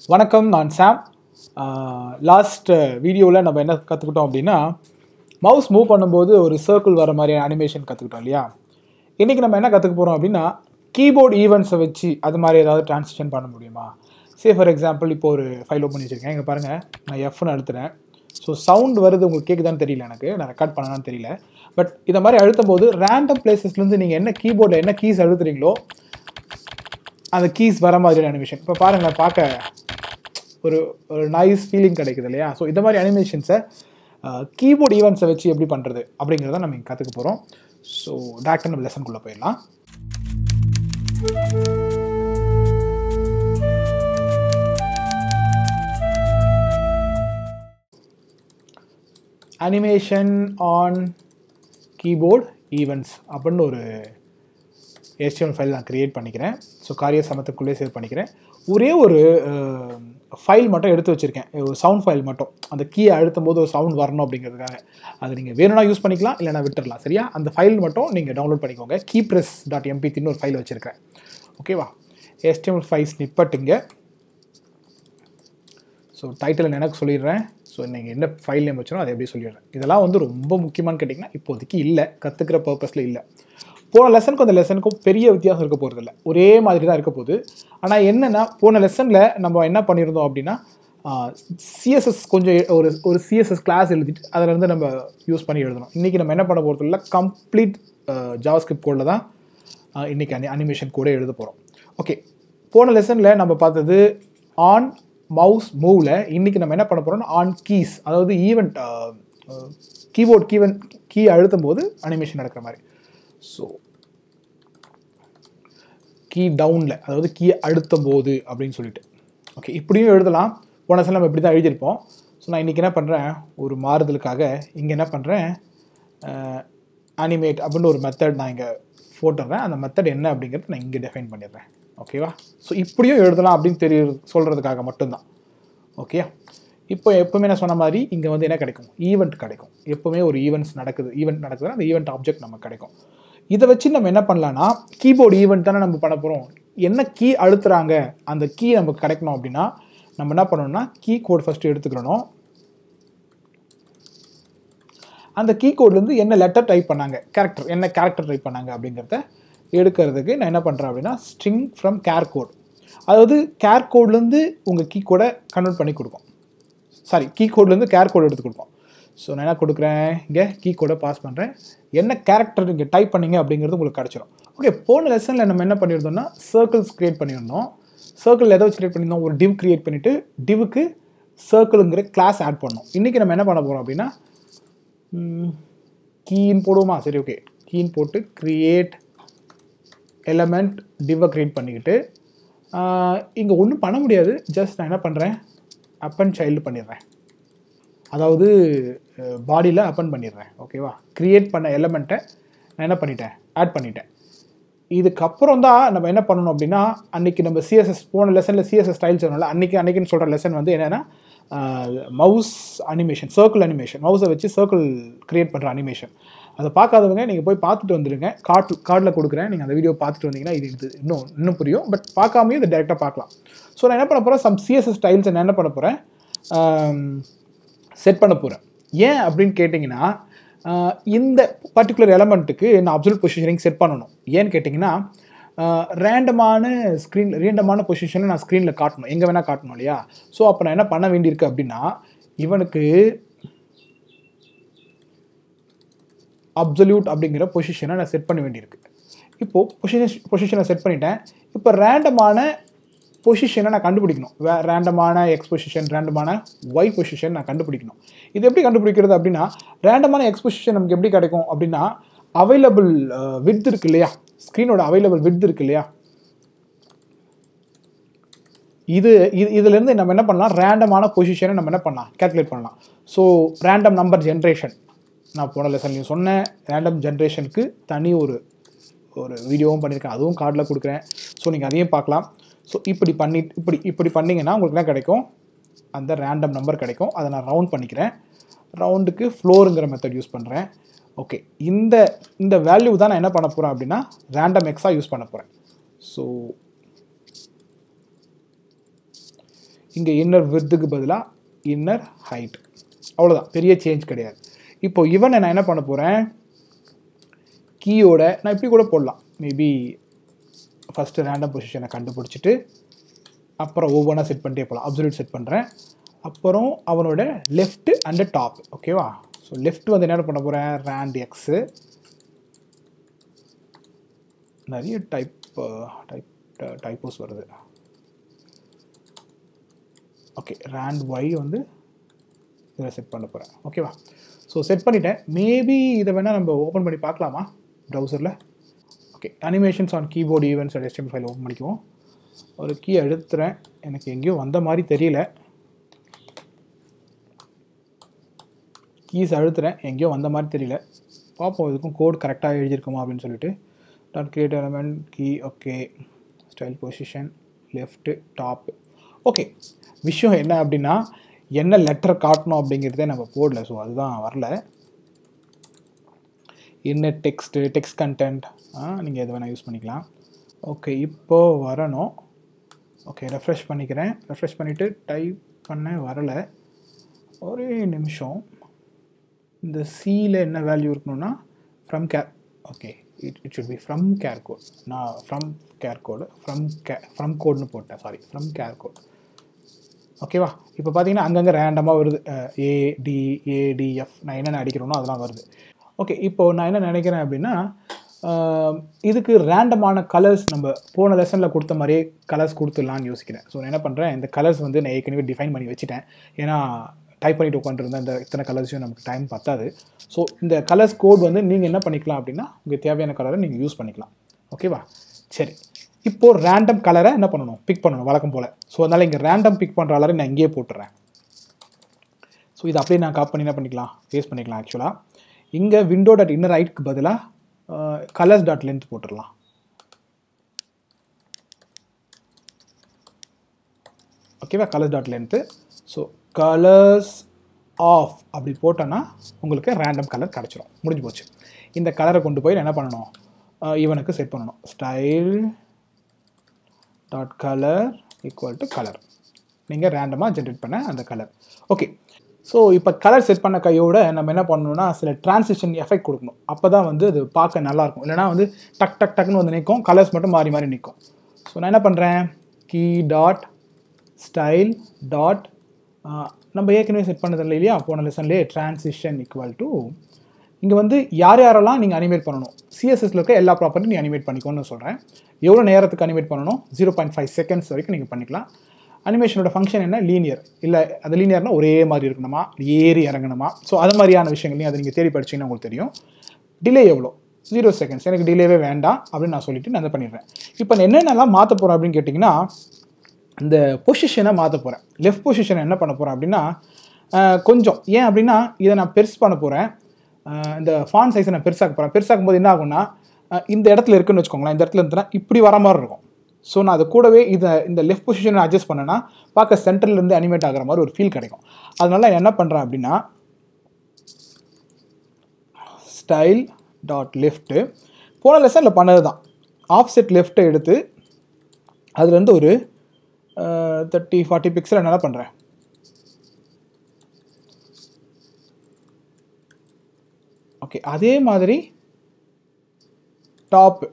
வணக்கம் நான் சாம் லாஸ்ட் வீடியோவில் நம்ம என்ன கற்றுக்கிட்டோம் அப்படின்னா மவுஸ் மூவ் பண்ணும்போது ஒரு சர்க்கிள் வர மாதிரியான அனிமேஷன் கற்றுக்கிட்டோம் இல்லையா இன்றைக்கி நம்ம என்ன கற்றுக்க போகிறோம் அப்படின்னா கீபோர்ட் ஈவெண்ட்ஸை வச்சு அது மாதிரி ஏதாவது ட்ரான்ஸ்லேஷன் பண்ண முடியுமா சே ஃபார் எக்ஸாம்பிள் இப்போ ஒரு ஃபைல் ஓப்பன் வச்சுருக்கேன் இங்கே பாருங்கள் நான் எஃப்னு அழுத்துறேன் ஸோ சவுண்ட் வருது உங்களுக்கு கேட்குதான்னு தெரியல எனக்கு நான் ரெக்கார்ட் பண்ணலான்னு தெரியல பட் இதை மாதிரி அழுத்தும் போது ரேண்டம் பிளேசஸ்லேருந்து நீங்கள் என்ன கீபோர்டில் என்ன கீஸ் அழுத்துறீங்களோ அந்த கீஸ் வர மாதிரியான அனிமேஷன் இப்போ பாருங்களேன் பார்க்க ஒரு ஒரு நைஸ் ஃபீலிங் கிடைக்குது இல்லையா ஸோ இந்த மாதிரி அனிமேஷன்ஸை கீபோர்ட் ஈவெண்ட்ஸை வச்சு எப்படி பண்ணுறது அப்படிங்கிறத நம்ம இங்கே கற்றுக்க போகிறோம் ஸோ டேரக்டாக நம்ம லெசனுக்குள்ளே போயிடலாம் அனிமேஷன் ஆன் கீபோர்ட் ஈவெண்ட்ஸ் அப்படின்னு ஒரு HTML ஃபைல் நான் க்ரியேட் பண்ணிக்கிறேன் ஸோ காரிய சமத்துக்குள்ளே சேவ் பண்ணிக்கிறேன் ஒரே ஒரு ஃபைல் மட்டும் எடுத்து வச்சுருக்கேன் ஒரு சவுண்ட் ஃபைல் மட்டும் அந்த கீயை அழுத்தும் போது ஒரு சவுண்ட் வரணும் அப்படிங்கிறதுக்காக அது நீங்கள் வேணும்னா யூஸ் பண்ணிக்கலாம் இல்லைனா விட்டுறலாம் சரியா அந்த ஃபைல் மட்டும் நீங்கள் டவுன்லோட் பண்ணிக்கோங்க கீப்ரெஸ் டாட் எம்பித்தின்னு ஒரு ஃபைல் வச்சுருக்கேன் ஓகேவா HTML ஃபைல் ஸ்னிப்பட்டுங்க ஸோ டைட்டில் எனக்கு சொல்லிடுறேன் ஸோ நீங்கள் என்ன ஃபைல் நேம் வச்சனோ அதை எப்படி சொல்லிடுறேன் இதெல்லாம் வந்து ரொம்ப முக்கியமானு கேட்டிங்கன்னா இப்போதைக்கு இல்லை கற்றுக்கிற பர்பஸில் இல்லை போன லெசனுக்கும் அந்த லெசனுக்கும் பெரிய வித்தியாசம் இருக்க போகிறதில்ல ஒரே மாதிரி தான் இருக்க போகுது ஆனால் என்னென்னா போன லெசனில் நம்ம என்ன பண்ணியிருந்தோம் அப்படின்னா சிஎஸ்எஸ் கொஞ்சம் ஒரு ஒரு சிஎஸ்எஸ் கிளாஸ் எழுதிட்டு அதிலேருந்து நம்ம யூஸ் பண்ணி எழுதணும் இன்றைக்கி நம்ம என்ன பண்ண போகிறது இல்லை கம்ப்ளீட் ஜாவாஸ்கிரிப்ட் கோடில் தான் இன்றைக்கி அனி அனிமேஷன் கூட எழுத போகிறோம் ஓகே போன லெசனில் நம்ம பார்த்தது ஆன் மவுஸ் மூவில் இன்றைக்கி நம்ம என்ன பண்ண போகிறோம்னா ஆன் கீஸ் அதாவது ஈவெண்ட் கீபோர்ட் கீவன் கீ அழுத்தும் போது அனிமேஷன் நடக்கிற மாதிரி ஸோ கீ டவுனில் அதாவது கீ அழுத்தும் போது அப்படின்னு சொல்லிட்டு ஓகே இப்படியும் எழுதலாம் போன வருஷம் நம்ம இப்படி தான் எழுதியிருப்போம் ஸோ நான் இன்றைக்கி என்ன பண்ணுறேன் ஒரு மாறுதலுக்காக இங்கே என்ன பண்ணுறேன் அனிமேட் அப்படின்னு ஒரு மெத்தட் நான் இங்கே போட்டுறேன் அந்த மெத்தட் என்ன அப்படிங்கிறது நான் இங்கே டிஃபைன் பண்ணிடுறேன் ஓகேவா ஸோ இப்படியும் எழுதலாம் அப்படின்னு தெரிய சொல்கிறதுக்காக மட்டும்தான் ஓகே இப்போ எப்போவுமே நான் சொன்ன மாதிரி இங்கே வந்து என்ன கிடைக்கும் ஈவெண்ட் கிடைக்கும் எப்போவுமே ஒரு ஈவெண்ட்ஸ் நடக்குது ஈவெண்ட் நடக்குதுன்னா அந்த ஈவெண்ட் ஆப்ஜெக்ட் நமக்கு கிடைக்கும் இதை வச்சு நம்ம என்ன பண்ணலான்னா கீபோர்டு ஈவெண்ட் தானே நம்ம பண்ண போகிறோம் என்ன கீ அழுத்துறாங்க அந்த கீ நமக்கு கிடைக்கணும் அப்படின்னா நம்ம என்ன பண்ணணும்னா கீ கோட் ஃபஸ்ட்டு எடுத்துக்கிறணும் அந்த கீ கோட்லேருந்து என்ன லெட்டர் டைப் பண்ணாங்க கேரக்டர் என்ன கேரக்டர் டைப் பண்ணாங்க அப்படிங்கிறத எடுக்கிறதுக்கு நான் என்ன பண்ணுறேன் அப்படின்னா ஸ்ட்ரிங் ஃப்ரம் கேர் கோட் அதாவது கேர் கோட்லேருந்து உங்கள் கீ கோடை கன்வெர்ட் பண்ணி கொடுக்கும் சாரி கீ கோட்லேருந்து கேர் கோட் எடுத்து கொடுப்போம் ஸோ நான் என்ன கொடுக்குறேன் இங்கே கீ கோடை பாஸ் பண்ணுறேன் என்ன கேரக்டர் இங்கே டைப் பண்ணீங்க அப்படிங்கிறது உங்களுக்கு கிடச்சிரும் ஓகே போன லெசனில் நம்ம என்ன பண்ணியிருந்தோம்னா சர்க்கிள்ஸ் க்ரியேட் பண்ணியிருந்தோம் சர்க்கிள் எதை வச்சு க்ரியேட் பண்ணியிருந்தோம் ஒரு டிவ் க்ரியேட் பண்ணிவிட்டு டிவுக்கு சர்க்கிளுங்கிற கிளாஸ் ஆட் பண்ணோம் இன்றைக்கி நம்ம என்ன பண்ண போகிறோம் அப்படின்னா கீன் போடுவோமா சரி ஓகே கீன் போட்டு க்ரியேட் எலமெண்ட் டிவ்வை க்ரியேட் பண்ணிக்கிட்டு இங்கே ஒன்றும் பண்ண முடியாது ஜஸ்ட் நான் என்ன பண்ணுறேன் அப்பன் சைல்டு பண்ணிடுறேன் அதாவது பாடியில் அப்பன் பண்ணிடுறேன் ஓகேவா க்ரியேட் பண்ண எலமெண்ட்டை நான் என்ன பண்ணிட்டேன் ஆட் பண்ணிட்டேன் இதுக்கப்புறம் தான் நம்ம என்ன பண்ணணும் அப்படின்னா அன்றைக்கி நம்ம சிஎஸ்எஸ் போன லெசனில் சிஎஸ்எஸ் ஸ்டைல் சொன்னோம்ல அன்றைக்கி அன்றைக்கின்னு சொல்கிற லெசன் வந்து என்னென்னா மவுஸ் அனிமேஷன் சர்க்கிள் அனிமேஷன் மவுஸை வச்சு சர்க்கிள் க்ரியேட் பண்ணுற அனிமேஷன் அதை பார்க்காதவங்க நீங்கள் போய் பார்த்துட்டு வந்துடுங்க கார்டு கார்டில் கொடுக்குறேன் நீங்கள் அந்த வீடியோ பார்த்துட்டு வந்தீங்கன்னா இது இது இன்னும் இன்னும் புரியும் பட் பார்க்காமையும் இதை டேரெக்டாக பார்க்கலாம் ஸோ நான் என்ன பண்ண போகிறேன் சம் சிஎஸ்எஸ் ஸ்டைல்ஸ் நான் என்ன பண்ண போகிறேன் செட் பண்ண போகிறேன் ஏன் அப்படின்னு கேட்டிங்கன்னா இந்த பர்டிகுலர் எலமெண்ட்டுக்கு நான் அப்சல்யூட் பொசிஷனிங் செட் பண்ணணும் ஏன்னு கேட்டிங்கன்னா ரேண்டமான ஸ்க்ரீன் ரேண்டமான பொசிஷனில் நான் ஸ்க்ரீனில் காட்டணும் எங்கே வேணால் காட்டணும் இல்லையா ஸோ அப்போ நான் என்ன பண்ண வேண்டியிருக்கு அப்படின்னா இவனுக்கு அப்சல்யூட் அப்படிங்கிற பொசிஷனை நான் செட் பண்ண வேண்டியிருக்கு இப்போது பொசிஷன் பொசிஷனை செட் பண்ணிட்டேன் இப்போ ரேண்டமான பொசிஷனை நான் கண்டுபிடிக்கணும் வே ரேண்டமான எக்ஸ் பொசிஷன் ரேண்டமான ஒய் பொசிஷன் நான் கண்டுபிடிக்கணும் இது எப்படி கண்டுபிடிக்கிறது அப்படின்னா ரேண்டமான எக்ஸ் பொசிஷன் நமக்கு எப்படி கிடைக்கும் அப்படின்னா அவைலபிள் வித் இருக்கு இல்லையா ஸ்க்ரீனோட அவைலபிள் வித் இருக்கு இல்லையா இது இது இதுலேருந்து நம்ம என்ன பண்ணலாம் ரேண்டமான பொசிஷனை நம்ம என்ன பண்ணலாம் கேல்குலேட் பண்ணலாம் ஸோ ரேண்டம் நம்பர் ஜென்ரேஷன் நான் போன லெசன்லையும் சொன்னேன் ரேண்டம் ஜென்ரேஷனுக்கு தனி ஒரு ஒரு வீடியோவும் பண்ணியிருக்கேன் அதுவும் கார்டில் கொடுக்குறேன் ஸோ நீங்கள் அதையும் பார்க்கலாம் ஸோ இப்படி பண்ணி இப்படி இப்படி பண்ணிங்கன்னா உங்களுக்கு என்ன கிடைக்கும் அந்த ரேண்டம் நம்பர் கிடைக்கும் அதை நான் ரவுண்ட் பண்ணிக்கிறேன் ரவுண்டுக்கு ஃப்ளோருங்கிற மெத்தட் யூஸ் பண்ணுறேன் ஓகே இந்த இந்த வேல்யூ தான் நான் என்ன பண்ண போகிறேன் அப்படின்னா ரேண்டம் எக்ஸாக யூஸ் பண்ண போகிறேன் ஸோ இங்கே இன்னர் வித்துக்கு பதிலாக இன்னர் ஹைட் அவ்வளோதான் பெரிய சேஞ்ச் கிடையாது இப்போ இவனை நான் என்ன பண்ண போகிறேன் கீயோட நான் இப்படி கூட போடலாம் மேபி ஃபஸ்ட்டு ரேண்டம் பொசிஷனை கண்டுபிடிச்சிட்டு அப்புறம் ஒவ்வொன்றா செட் பண்ணிட்டே போகலாம் அப்சல்யூட் செட் பண்ணுறேன் அப்புறம் அவனோட லெஃப்ட் அண்ட் டாப் ஓகேவா ஸோ லெஃப்ட் வந்து என்ன பண்ண போகிறேன் ரேண்ட் எக்ஸு நிறைய டைப் டைப் டைப்போஸ் வருது ஓகே ரேண்ட் ஒய் வந்து இதில் செட் பண்ண போகிறேன் ஓகேவா ஸோ செட் பண்ணிட்டேன் மேபி இதை வேணால் நம்ம ஓப்பன் பண்ணி பார்க்கலாமா ப்ரௌசரில் okay animations on keyboard events HTML file open பண்ணிக்குவோம் ஒரு கீ எடுத்துறேன் எனக்கு எங்கேயும் வந்த மாதிரி தெரியல கீஸ் அழுத்துறேன் எங்கேயோ வந்த மாதிரி தெரியல பார்ப்போம் இதுக்கும் கோட் கரெக்டாக எழுதியிருக்குமா அப்படின்னு சொல்லிட்டு dot create element key okay style position left top okay விஷயம் என்ன அப்படின்னா என்ன லெட்டர் காட்டணும் அப்படிங்கிறதே நம்ம போடல ஸோ அதுதான் வரல என்ன டெக்ஸ்ட்டு டெக்ஸ்ட் கண்டென்ட் நீங்கள் எது வேணால் யூஸ் பண்ணிக்கலாம் ஓகே இப்போது வரணும் ஓகே ரெஃப்ரெஷ் பண்ணிக்கிறேன் ரெஃப்ரெஷ் பண்ணிவிட்டு டைப் பண்ண வரலை ஒரே நிமிஷம் இந்த சியில் என்ன வேல்யூ இருக்கணும்னா from char okay it it should be from char code நான் from char code from K from கோட்னு போட்டேன் சாரி ஃப்ரம் கேர் கோட் ஓகேவா இப்போ பார்த்தீங்கன்னா அங்கங்கே ரேண்டமாக வருது ஏ டி ஏடிஎஃப் நான் என்னென்ன அடிக்கிறேனோ அதெல்லாம் வருது ஓகே இப்போ நான் என்ன நினைக்கிறேன் அப்படின்னா ஆஹ், இதுக்கு ரேண்டமான கலர்ஸ் நம்ம போன லெசனில் கொடுத்த மாதிரியே கலர்ஸ் கொடுத்துடலான்னு யோசிக்கிறேன் ஸோ நான் என்ன பண்ணுறேன் இந்த கலர்ஸ் வந்து நான் ஏற்கனவே டிஃபைன் பண்ணி வச்சுட்டேன் ஏன்னா டைப் பண்ணிட்டு உட்காந்துருந்தேன் இந்த இத்தனை கலர்ஸையும் நமக்கு டைம் பத்தாது ஸோ இந்த கலர்ஸ் கோட் வந்து நீங்கள் என்ன பண்ணிக்கலாம் அப்படின்னா உங்களுக்கு தேவையான கலரை நீங்கள் யூஸ் பண்ணிக்கலாம் ஓகேவா சரி இப்போது ரேண்டம் கலரை என்ன பண்ணணும் பிக் பண்ணணும் வழக்கம் போல் ஸோ அதனால் இங்கே ரேண்டம் பிக் பண்ணுற கலரை நான் இங்கேயே போட்டுறேன் ஸோ இது அப்படியே நான் காப் பண்ணி என்ன பண்ணிக்கலாம் பேஸ்ட் பண்ணிக்கலாம் ஆக்சுவலாக இங்கே விண்டோ டாட் இன்னர் ரைட்க்கு பதிலாக கலர்ஸ் டாட் லென்த் போட்டுடலாம் ஓகேவா colours dot length so colours of அப்படி போட்டோன்னா உங்களுக்கு ரேண்டம் கலர் கிடச்சிரும் முடிஞ்சு போச்சு இந்த கலரை கொண்டு போய் நான் என்ன பண்ணணும் அஹ் இவனுக்கு செட் பண்ணணும் style dot colour equal to colour நீங்கள் ரேண்டமாக ஜென்ரேட் பண்ண அந்த கலர் ஓகே ஸோ இப்போ கலர் செட் பண்ண கையோட நம்ம என்ன பண்ணணும்னா சில டிரான்சிஷன் எஃபெக்ட் கொடுக்கணும் அப்போ தான் வந்து அது பார்க்க நல்லாயிருக்கும் இல்லைனா வந்து டக் டக் டக்னு வந்து நிற்கும் கலர்ஸ் மட்டும் மாறி மாறி நிற்கும் ஸோ நான் என்ன பண்ணுறேன் கீ டாட் ஸ்டைல் டாட் நம்ம ஏற்கனவே செட் பண்ணது இல்லை இல்லையா போன லெசன்லேயே டிரான்சிஷன் ஈக்குவல் டு இங்கே வந்து யார் யாரெல்லாம் நீங்கள் அனிமேட் பண்ணணும் சிஎஸ்எஸ்ல இருக்க எல்லா ப்ராப்பர்ட்டி நீ அனிமேட் பண்ணிக்கோன்னு சொல்கிறேன் எவ்வளோ நேரத்துக்கு அனிமேட் பண்ணணும் ஜீரோ பாயிண்ட் ஃபைவ் செகண்ட்ஸ் வரைக்கும் நீங்கள் பண்ணிக்கலாம் அனிமேஷனோட ஃபங்க்ஷன் என்ன லீனியர் இல்லை அது லீனியர்னா ஒரே மாதிரி இருக்கணுமா ஏறி இறங்கணுமா ஸோ அது மாதிரியான விஷயங்களையும் அதை நீங்கள் தேடி படிச்சீங்கன்னா உங்களுக்கு தெரியும் டிலே எவ்வளோ ஜீரோ செகண்ட்ஸ் எனக்கு டிலேவே வேண்டாம் அப்படின்னு நான் சொல்லிட்டு நான் அதை பண்ணிடுறேன் இப்போ நான் என்னென்னலாம் மாற்ற போகிறேன் அப்படின்னு கேட்டிங்கன்னா இந்த பொசிஷனை மாற்ற போகிறேன் லெஃப்ட் பொசிஷனை என்ன பண்ண போகிறேன் அப்படின்னா அஹ், கொஞ்சம் ஏன் அப்படின்னா இதை நான் பெருசு பண்ண போகிறேன் இந்த ஃபான் சைஸை நான் பெருசாக்க போகிறேன் பெருசாக்கும் போது என்ன ஆகும்னா அஹ், இந்த இடத்துல இருக்குன்னு வச்சுக்கோங்களேன் இந்த இடத்துல இருந்துன்னா இப்படி வர மாதிரி இருக்கும் ஸோ நான் அது கூடவே இதை இந்த லெஃப்ட் பொசிஷனை அட்ஜஸ்ட் பண்ணேன்னா பார்க்க சென்டர்ல இருந்து அனிமேட் ஆகிற மாதிரி ஒரு ஃபீல் கிடைக்கும் அதனால நான் என்ன பண்ணுறேன் அப்படின்னா ஸ்டைல் டாட் லெஃப்ட்டு போன லெசனில் பண்ணது தான் ஆஃப்செட் லெஃப்ட்டை எடுத்து அதுலேருந்து ஒரு தேர்ட்டி ஃபார்ட்டி பிக்சல் என்னால் பண்ணுறேன் ஓகே அதே மாதிரி டாப்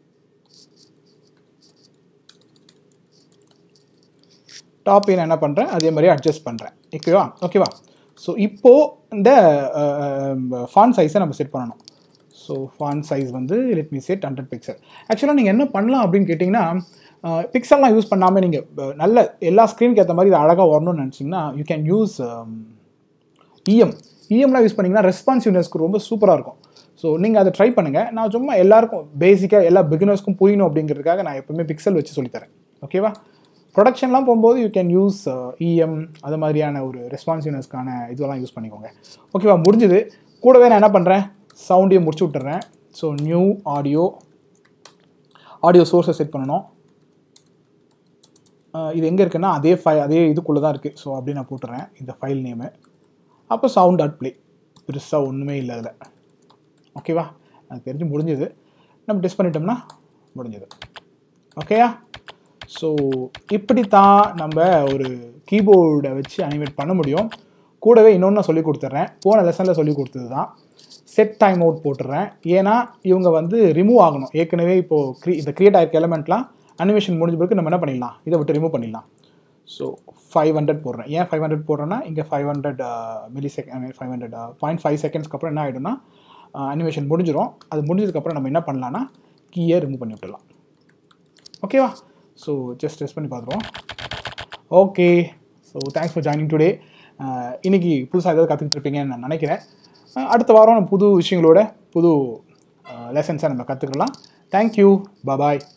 டாப் நான் என்ன பண்ணுறேன் அதே மாதிரி அட்ஜஸ்ட் பண்ணுறேன் ஓகேவா ஓகேவா ஸோ இப்போது இந்த ஃபான் சைஸை நம்ம செட் பண்ணணும் ஸோ ஃபான் சைஸ் வந்து let me set hundred pixel ஆக்சுவலாக நீங்கள் என்ன பண்ணலாம் அப்படின்னு கேட்டிங்கன்னா பிக்சல்லாம் யூஸ் பண்ணாமல் நீங்கள் நல்ல எல்லா ஸ்க்ரீனுக்கு ஏற்ற மாதிரி இது அழகாக வரணும்னு நினச்சிங்கன்னா யூ கேன் யூஸ் இஎம் இஎம்லாம் யூஸ் பண்ணிங்கன்னா ரெஸ்பான்சிவ்னஸ்க்கு ரொம்ப சூப்பராக இருக்கும் ஸோ நீங்கள் அதை ட்ரை பண்ணுங்கள் நான் சும்மா எல்லாருக்கும் பேசிக்காக எல்லா பிகினர்ஸ்க்கும் புரியணும் அப்படிங்கிறதுக்காக நான் எப்பவுமே பிக்சல் வச்சு சொல்லித்தரேன் ஓகேவா ப்ரொடக்ஷன்லாம் போகும்போது யூ கேன் யூஸ் இஎம் அது மாதிரியான ஒரு ரெஸ்பான்சிவ்னஸ்க்கான இதெல்லாம் யூஸ் பண்ணிக்கோங்க ஓகேவா முடிஞ்சுது கூடவே நான் என்ன பண்ணுறேன் சவுண்டையும் முடிச்சு விட்டுறேன் ஸோ நியூ ஆடியோ ஆடியோ சோர்ஸை செட் பண்ணணும் அஹ் இது எங்கே இருக்குன்னா அதே ஃபை அதே இதுக்குள்ளே தான் இருக்குது ஸோ அப்படியே நான் போட்டுறேன் இந்த ஃபைல் நேமு அப்போ சவுண்ட் டாட் ப்ளே பெருசாக ஒன்றுமே இல்லை அதில் ஓகேவா அது தெரிஞ்சு முடிஞ்சது நம்ம டெஸ்ட் பண்ணிட்டோம்னா முடிஞ்சது ஓகேயா ஸோ இப்படி தான் நம்ம ஒரு கீபோர்டை வச்சு அனிமேட் பண்ண முடியும் கூடவே இன்னொன்று நான் சொல்லி கொடுத்துட்றேன் போன லெசனில் சொல்லி கொடுத்தது தான் செட் டைம் அவுட் போட்டுடுறேன் ஏன்னா இவங்க வந்து ரிமூவ் ஆகணும் ஏற்கனவே இப்போது க்ரி இந்த கிரியேட் ஆகிருக்க எலமெண்ட்லாம் அனிமேஷன் முடிஞ்ச பிறகு நம்ம என்ன பண்ணிடலாம் இதை விட்டு ரிமூவ் பண்ணிடலாம் ஸோ ஃபைவ் ஹண்ட்ரட் போடுறேன் ஏன் ஃபைவ் ஹண்ட்ரட் போடுறேன்னா இங்கே five hundred millisecond five hundred point five செகண்ட்ஸ்க்கு அப்புறம் என்ன ஆகிடும்னா அனிமேஷன் முடிஞ்சிடும் அது முடிஞ்சதுக்கப்புறம் நம்ம என்ன பண்ணலான்னா கீயை ரிமூவ் பண்ணி விட்டுடலாம் ஓகேவா ஸோ ஜஸ்ட் டெஸ்ட் பண்ணி பார்த்துருவோம் okay so thanks for joining today இன்னைக்கு புதுசாக ஏதாவது கற்றுக்கிட்டு இருப்பீங்கன்னு நான் நினைக்கிறேன் அஹ் அடுத்த வாரம் நம்ம புது விஷயங்களோட புது லெசன்ஸை நம்ம கற்றுக்கலாம் தேங்க்யூ பபாய்